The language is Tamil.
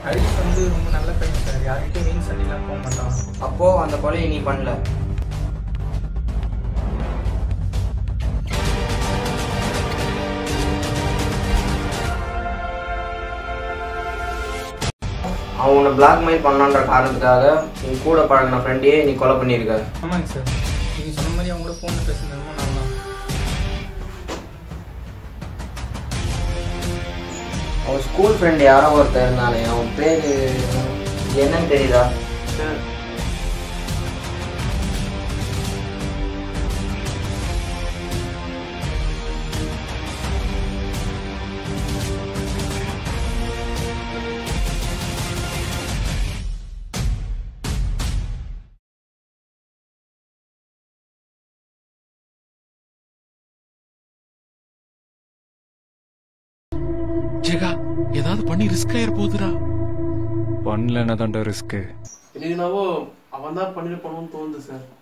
ஹரிஷ் வந்து ரொம்ப நல்ல பையன் சார் யார்கிட்டயும் வீண் சண்டைலாம் போக மாட்டான் அப்போ அந்த கொலையை நீ பண்ணல அவன் உன்னை பிளாக்மெயில் பண்ணான்ற காரணத்துக்காக நீ கூட பழகின ஃப்ரெண்டையே நீ கொலை பண்ணியிருக்க ஆமாங்க சார் நீங்கள் சொன்ன மாதிரி அவங்க கூட ஃபோனில் பேசுனதுமோ நான் தான் அவன் ஸ்கூல் ஃப்ரெண்ட் யாரோ ஒருத்தர் இருந்தானே அவன் பேர் என்னன்னு தெரியுதா சார் ஜெகா ஏதாவது பண்ணி ரிஸ்க் ஆயிர போகுதுடா பண்ணலன்னா தான்டா ரிஸ்க்கு எனக்கு என்னவோ அவன் தான் பண்ணிருப்பானோன்னு தோணுது சார்